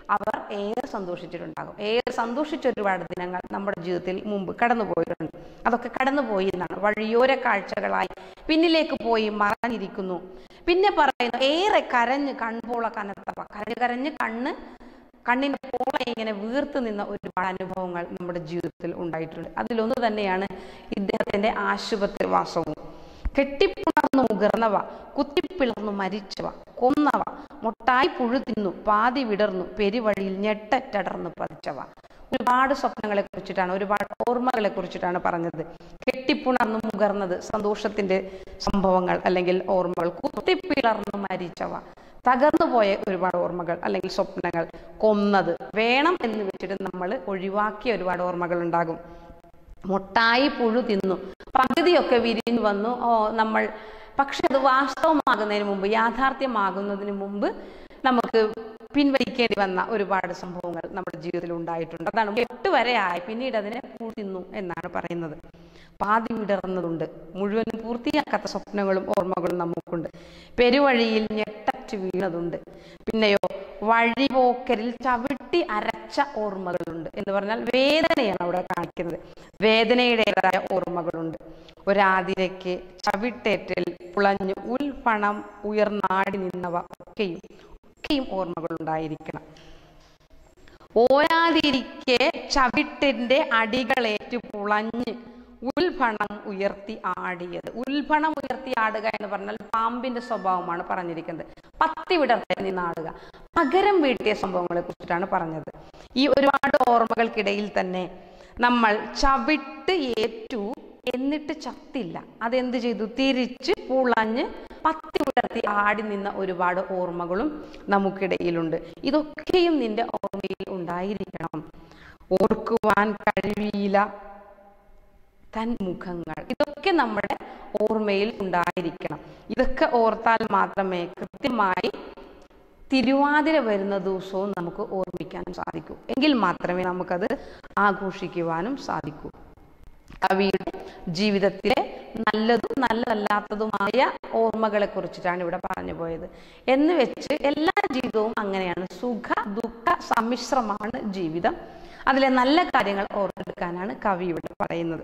അവർ ഏറെ സന്തോഷിച്ചിട്ടുണ്ടാകും ഏറെ സന്തോഷിച്ച ഒരുപാട് ദിനങ്ങൾ നമ്മുടെ ജീവിതത്തിൽ മുമ്പ് കടന്നു പോയിട്ടുണ്ട് അതൊക്കെ കടന്നുപോയി എന്നാണ് വഴിയോര കാഴ്ചകളായി പിന്നിലേക്ക് പോയി മറഞ്ഞിരിക്കുന്നു പിന്നെ പറയുന്നു ഏറെ കരഞ്ഞ് കൺപോള കനത്തവ കരഞ്ഞ് കരഞ്ഞ് കണ്ണ് കണ്ണിന്റെ പോളെ ഇങ്ങനെ വീർത്ത് നിന്ന ഒരുപാട് അനുഭവങ്ങൾ നമ്മുടെ ജീവിതത്തിൽ ഉണ്ടായിട്ടുണ്ട് അതിലൊന്ന് തന്നെയാണ് ഇദ്ദേഹത്തിന്റെ ആശുപത്രി വാസവും കെട്ടിപ്പിളർന്നു മുകർന്നവ കുത്തിപ്പിളർന്നു മരിച്ചവ കൊന്നവ മുട്ടായി പുഴു തിന്നു പാതി വിടർന്നു പെരുവഴിയിൽ ഞെട്ടറ്റടർന്നു പതിച്ചവ ഒരുപാട് സ്വപ്നങ്ങളെ കുറിച്ചിട്ടാണ് ഒരുപാട് ഓർമ്മകളെ കുറിച്ചിട്ടാണ് പറഞ്ഞത് കെട്ടിപ്പുണർന്നു മുകർന്നത് സന്തോഷത്തിന്റെ സംഭവങ്ങൾ അല്ലെങ്കിൽ ഓർമ്മകൾ കുത്തിപ്പിളർന്നു മരിച്ചവ തകർന്നു പോയ ഒരുപാട് ഓർമ്മകൾ അല്ലെങ്കിൽ സ്വപ്നങ്ങൾ കൊന്നത് വേണം എന്ന് വെച്ചിട്ട് നമ്മൾ ഒഴിവാക്കിയ ഒരുപാട് ഓർമ്മകൾ ഉണ്ടാകും മുട്ടായി പുഴു തിന്നു പകുതിയൊക്കെ വിരിഞ്ഞു വന്നു ഓ നമ്മൾ പക്ഷെ അത് വാസ്തവമാകുന്നതിന് മുമ്പ് യാഥാർത്ഥ്യമാകുന്നതിന് മുമ്പ് നമുക്ക് പിൻവലിക്കേണ്ടി വന്ന ഒരുപാട് സംഭവങ്ങൾ നമ്മുടെ ജീവിതത്തിൽ ഉണ്ടായിട്ടുണ്ട് അതാണ് എട്ട് വരെ ആയി പിന്നീട് അതിനെ പുഴു തിന്നു എന്നാണ് പറയുന്നത് പാതി വിടർന്നതുണ്ട് മുഴുവനും പൂർത്തിയാക്കാത്ത സ്വപ്നങ്ങളും ഓർമ്മകളും നമുക്കുണ്ട് പെരുവഴിയിൽ ഞെട്ടറ്റ് വീണതുണ്ട് പിന്നെയോ വഴിപോക്കരിൽ ചവിട്ടി അരച്ച ഓർമ്മകളുണ്ട് എന്ന് പറഞ്ഞാൽ വേദനയാണ് അവിടെ കാണിക്കുന്നത് വേദനയുടേതായ ഓർമ്മകളുണ്ട് ഒരാതിരയ്ക്ക് ചവിട്ടേറ്റിൽ പുളഞ്ഞ് ഉൽഫണം ഉയർന്നാടി നിന്നവ ഒക്കെയും ഒക്കെയും ഓർമ്മകളുണ്ടായിരിക്കണം ഓരാതിരിക്കെ ചവിട്ടിന്റെ അടികളേറ്റ് പുളഞ്ഞ് ഉൽഭണം ഉയർത്തി ആടിയത് ഉൽഭണം ഉയർത്തി ആടുക എന്ന് പറഞ്ഞാൽ പാമ്പിന്റെ സ്വഭാവമാണ് പറഞ്ഞിരിക്കുന്നത് പത്തി വിടർത്തി നിന്നാടുക പകരം വീട്ടിയ സംഭവങ്ങളെ കുറിച്ചിട്ടാണ് പറഞ്ഞത് ഈ ഒരുപാട് ഓർമ്മകൾക്കിടയിൽ തന്നെ നമ്മൾ ചവിട്ട് ഏറ്റു എന്നിട്ട് ചത്തില്ല അതെന്ത് ചെയ്തു തിരിച്ച് പുളഞ്ഞ് പത്തി വിടർത്തി ആടി നിന്ന ഒരുപാട് ഓർമ്മകളും നമുക്കിടയിലുണ്ട് ഇതൊക്കെയും നിന്റെ ഓർമ്മയിൽ ഉണ്ടായിരിക്കണം ഓർക്കുവാൻ കഴിയില്ല തൻ മുഖങ്ങൾ ഇതൊക്കെ നമ്മുടെ ഓർമ്മയിൽ ഉണ്ടായിരിക്കണം ഇതൊക്കെ ഓർത്താൽ മാത്രമേ കൃത്യമായി തിരുവാതിര വരുന്ന ദിവസവും നമുക്ക് ഓർമ്മിക്കാൻ സാധിക്കൂ എങ്കിൽ മാത്രമേ നമുക്കത് ആഘോഷിക്കുവാനും സാധിക്കൂ കവിയുടെ ജീവിതത്തിലെ നല്ലതും നല്ലതല്ലാത്തതുമായ ഓർമ്മകളെ കുറിച്ചിട്ടാണ് ഇവിടെ പറഞ്ഞു പോയത് എന്ന് വെച്ച് എല്ലാ ജീവിതവും അങ്ങനെയാണ് സുഖ ദുഃഖ സമ്മിശ്രമാണ് ജീവിതം അതിലെ നല്ല കാര്യങ്ങൾ ഓർത്തെടുക്കാനാണ് കവി ഇവിടെ പറയുന്നത്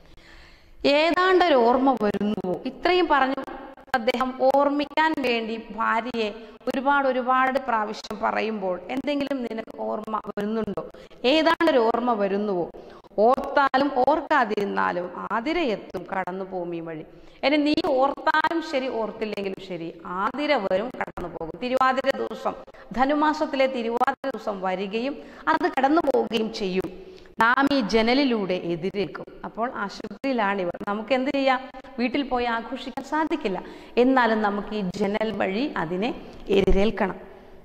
ഏതാണ്ട് ഒരു ഓർമ്മ വരുന്നുവോ ഇത്രയും പറഞ്ഞു അദ്ദേഹം ഓർമ്മിക്കാൻ വേണ്ടി ഭാര്യയെ ഒരുപാട് ഒരുപാട് പ്രാവശ്യം പറയുമ്പോൾ എന്തെങ്കിലും നിനക്ക് ഓർമ്മ വരുന്നുണ്ടോ ഏതാണ്ട് ഒരു ഓർമ്മ വരുന്നുവോ ഓർത്താലും ഓർക്കാതിരുന്നാലും ആതിരയെത്തും കടന്നു പോകും ഈ വഴി എന്നെ നീ ഓർത്താലും ശരി ഓർത്തില്ലെങ്കിലും ശരി ആതിര വരും കടന്നു പോകും തിരുവാതിര ദിവസം ധനുമാസത്തിലെ തിരുവാതിര ദിവസം വരികയും അത് കടന്നു പോവുകയും ചെയ്യും നാം ഈ ജനലിലൂടെ എതിരേൽക്കും അപ്പോൾ ആശുപത്രിയിലാണിവർ നമുക്ക് എന്ത് ചെയ്യാം വീട്ടിൽ പോയി ആഘോഷിക്കാൻ സാധിക്കില്ല എന്നാലും നമുക്ക് ഈ ജനൽ വഴി അതിനെ എതിരേൽക്കണം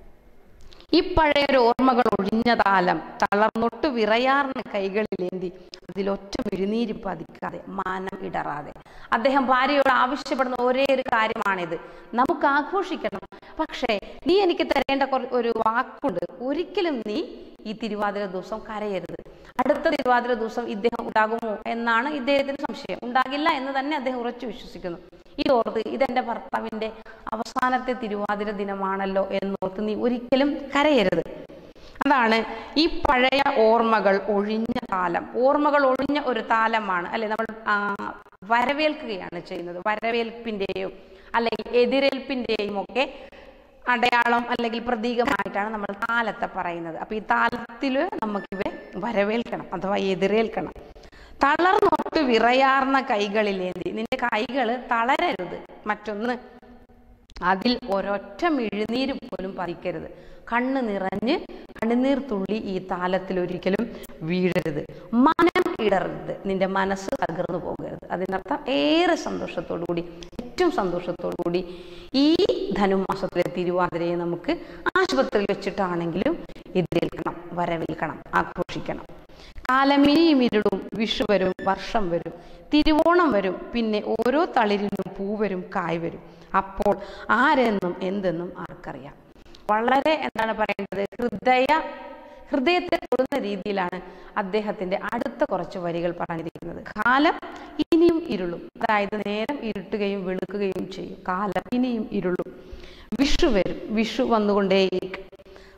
ഈ പഴയൊരു ഓർമ്മകൾ ഒഴിഞ്ഞ താലം തളർന്നൊട്ട് വിറയാർന്ന കൈകളിലേന്തി അതിലൊറ്റ മിഴുനീര് പതിക്കാതെ മാനം ഇടറാതെ അദ്ദേഹം ഭാര്യയോട് ആവശ്യപ്പെടുന്ന ഒരേ ഒരു കാര്യമാണിത് നമുക്ക് ആഘോഷിക്കണം പക്ഷേ നീ എനിക്ക് തരേണ്ട കുറ- ഒരു വാക്കുണ്ട് ഒരിക്കലും നീ ഈ തിരുവാതിര ദിവസം കരയരുത് അടുത്ത തിരുവാതിര ദിവസം ഇദ്ദേഹം ഉണ്ടാകുമോ എന്നാണ് ഇദ്ദേഹത്തിന് സംശയം ഉണ്ടാകില്ല എന്ന് തന്നെ അദ്ദേഹം ഉറച്ചു വിശ്വസിക്കുന്നു ഇതോർത്ത് ഇതെന്റെ ഭർത്താവിന്റെ അവസാനത്തെ തിരുവാതിര ദിനമാണല്ലോ എന്നോർത്ത് നീ ഒരിക്കലും കരയരുത് അതാണ് ഈ പഴയ ഓർമ്മകൾ ഒഴിഞ്ഞ കാലം ഓർമ്മകൾ ഒഴിഞ്ഞ ഒരു താലമാണ് അല്ലെ നമ്മൾ ആ, വരവേൽക്കുകയാണ് ചെയ്യുന്നത് വരവേൽപ്പിന്റെയും അല്ലെങ്കിൽ എതിരേൽപ്പിന്റെയും ഒക്കെ അടയാളം അല്ലെങ്കിൽ പ്രതീകമായിട്ടാണ് നമ്മൾ താലത്തെ പറയുന്നത് അപ്പൊ ഈ താലത്തിൽ നമുക്കിവരെ വരവേൽക്കണം അഥവാ എതിരേൽക്കണം തളർന്നൊട്ട് വിറയാർന്ന കൈകളിലേന്തി നിന്റെ കൈകൾ തളരരുത് മറ്റൊന്ന് അതിൽ ഒരൊറ്റ മിഴുനീര് പോലും പതിക്കരുത് കണ്ണ് നിറഞ്ഞ് കണ്ണുനീർ തുള്ളി ഈ താലത്തിൽ ഒരിക്കലും വീഴരുത് മനം ഇടറരുത് നിന്റെ മനസ്സ് തകർന്നു പോകരുത് അതിനർത്ഥം ഏറെ സന്തോഷത്തോടു കൂടി ഏറ്റവും സന്തോഷത്തോടു കൂടി ഈ ധനുമാസത്തിലെ തിരുവാതിരയെ നമുക്ക് ആശുപത്രിയിൽ വെച്ചിട്ടാണെങ്കിലും എതിരേൽക്കണം വരവേൽക്കണം ആഘോഷിക്കണം കാലമിനിയും ഇരുടും വിഷു വരും വർഷം വരും തിരുവോണം വരും പിന്നെ ഓരോ തളിരിലും പൂ വരും കായ് വരും അപ്പോൾ ആരെന്നും എന്തെന്നും ആർക്കറിയാം വളരെ എന്താണ് പറയേണ്ടത് ഹൃദയ ഹൃദയത്തെ തൊടുന്ന രീതിയിലാണ് അദ്ദേഹത്തിന്റെ അടുത്ത കുറച്ച് വരികൾ പറഞ്ഞിരിക്കുന്നത് കാലം ഇനിയും ഇരുളും അതായത് നേരം ഇരുട്ടുകയും വെളുക്കുകയും ചെയ്യും കാലം ഇനിയും ഇരുളും വിഷു വരും വിഷു വന്നുകൊണ്ടേയിരിക്കും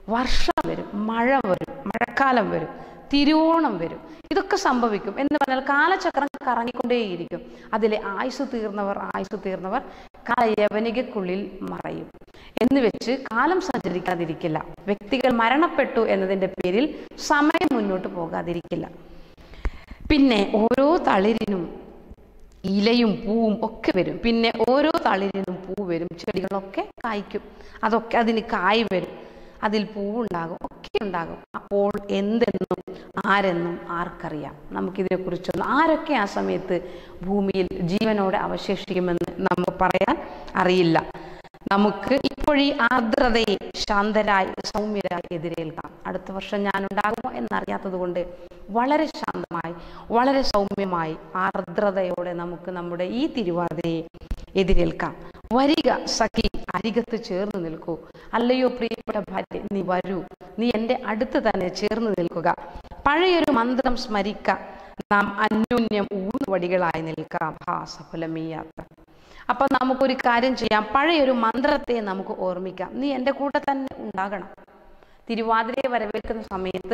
വർഷം വരും മഴ വരും മഴക്കാലം വരും തിരുവോണം വരും ഇതൊക്കെ സംഭവിക്കും എന്ന് പറഞ്ഞാൽ കാലചക്രം കറങ്ങിക്കൊണ്ടേയിരിക്കും അതിലെ ആയുസ് തീർന്നവർ ആയുസ് തീർന്നവർ കാലയവനികക്കുള്ളിൽ മറയും എന്ന് വെച്ച് കാലം സഞ്ചരിക്കാതിരിക്കില്ല വ്യക്തികൾ മരണപ്പെട്ടു എന്നതിൻ്റെ പേരിൽ സമയം മുന്നോട്ട് പോകാതിരിക്കില്ല പിന്നെ ഓരോ തളിരിനും ഇലയും പൂവും ഒക്കെ വരും പിന്നെ ഓരോ തളിരിനും പൂ വരും ചെടികളൊക്കെ കായ്ക്കും അതൊക്കെ അതിന് കായ് വരും അതിൽ പൂവുണ്ടാകും ഒക്കെ ഉണ്ടാകും അപ്പോൾ എന്തെന്നും ആരെന്നും ആർക്കറിയാം നമുക്കിതിനെക്കുറിച്ചൊന്നും ആരൊക്കെ ആ സമയത്ത് ഭൂമിയിൽ ജീവനോടെ അവശേഷിക്കുമെന്ന് നമുക്ക് പറയാൻ അറിയില്ല നമുക്ക് ഇപ്പോഴീ ആർദ്രതയെ ശാന്തരായി സൗമ്യരായി എതിരേൽക്കാം അടുത്ത വർഷം ഞാൻ ഉണ്ടാകുമോ എന്നറിയാത്തത് കൊണ്ട് വളരെ ശാന്തമായി വളരെ സൗമ്യമായി ആർദ്രതയോടെ നമുക്ക് നമ്മുടെ ഈ തിരുവാതിരയെ എതിരേൽക്കാം വരിക സഖി അരികത്ത് ചേർന്ന് നിൽക്കൂ അല്ലയോ പ്രിയപ്പെട്ട ഭാര്യ നീ വരൂ നീ എൻ്റെ അടുത്ത് തന്നെ ചേർന്ന് നിൽക്കുക പഴയൊരു മന്ത്രം സ്മരിക്ക നാം അന്യോന്യം ഊന്നുവടികളായി നിൽക്കാം ഹാ സഫലമീ യാത്ര അപ്പൊ നമുക്കൊരു കാര്യം ചെയ്യാം പഴയൊരു മന്ത്രത്തെ നമുക്ക് ഓർമ്മിക്കാം നീ എൻ്റെ കൂടെ തന്നെ ഉണ്ടാകണം തിരുവാതിരയെ വരവേൽക്കുന്ന സമയത്ത്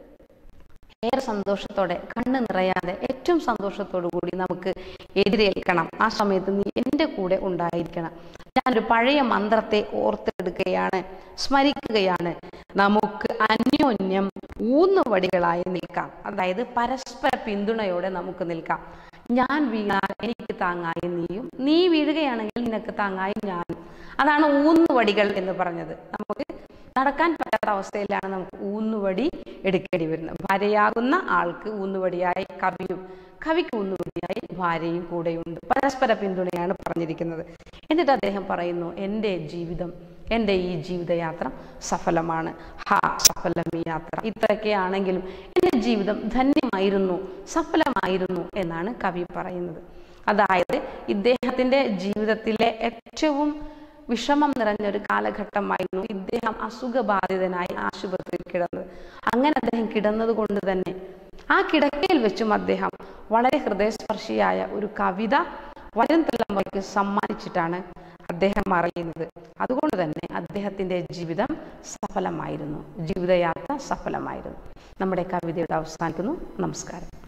ഏറെ സന്തോഷത്തോടെ കണ്ണ് നിറയാതെ ഏറ്റവും സന്തോഷത്തോടു കൂടി നമുക്ക് എതിരേൽക്കണം ആ സമയത്ത് നീ എൻ്റെ കൂടെ ഉണ്ടായിരിക്കണം ഞാനൊരു പഴയ മന്ത്രത്തെ ഓർത്തെടുക്കുകയാണ് സ്മരിക്കുകയാണ് നമുക്ക് അന്യോന്യം ഊന്നുവടികളായി നിൽക്കാം അതായത് പരസ്പര പിന്തുണയോടെ നമുക്ക് നിൽക്കാം ഞാൻ വീണാൽ എനിക്ക് താങ്ങായി നീയും നീ വീഴുകയാണെങ്കിൽ നിനക്ക് താങ്ങായി ഞാനും അതാണ് ഊന്നുവടികൾ എന്ന് പറഞ്ഞത് നമുക്ക് നടക്കാൻ പറ്റാത്ത അവസ്ഥയിലാണ് നമുക്ക് ഊന്നുവടി എടുക്കേണ്ടി വരുന്നത് ഭാര്യയാകുന്ന ആൾക്ക് ഊന്നുവടിയായി കവിയും കവിക്ക് ഊന്നുവടിയായി ഭാര്യയും കൂടെയുണ്ട് പരസ്പര പിന്തുണയാണ് പറഞ്ഞിരിക്കുന്നത് എന്നിട്ട് അദ്ദേഹം പറയുന്നു എൻ്റെ ജീവിതം എൻ്റെ ഈ ജീവിതയാത്ര സഫലമാണ് ഹാ സഫലം ഈ യാത്ര ഇത്രയൊക്കെ ആണെങ്കിലും എൻ്റെ ജീവിതം ധന്യമായിരുന്നു സഫലമായിരുന്നു എന്നാണ് കവി പറയുന്നത് അതായത് ഇദ്ദേഹത്തിൻ്റെ ജീവിതത്തിലെ ഏറ്റവും വിഷമം നിറഞ്ഞൊരു കാലഘട്ടമായിരുന്നു ഇദ്ദേഹം അസുഖബാധിതനായി ആശുപത്രിയിൽ കിടന്നത് അങ്ങനെ അദ്ദേഹം കിടന്നത് കൊണ്ട് തന്നെ ആ കിടക്കയിൽ വെച്ചും അദ്ദേഹം വളരെ ഹൃദയസ്പർശിയായ ഒരു കവിത വരും തലമുറയ്ക്ക് സമ്മാനിച്ചിട്ടാണ് അദ്ദേഹം അറിയുന്നത് അതുകൊണ്ട് തന്നെ അദ്ദേഹത്തിൻ്റെ ജീവിതം സഫലമായിരുന്നു ജീവിതയാത്ര സഫലമായിരുന്നു നമ്മുടെ കവിതയുടെ അവസാനിക്കുന്നു നമസ്കാരം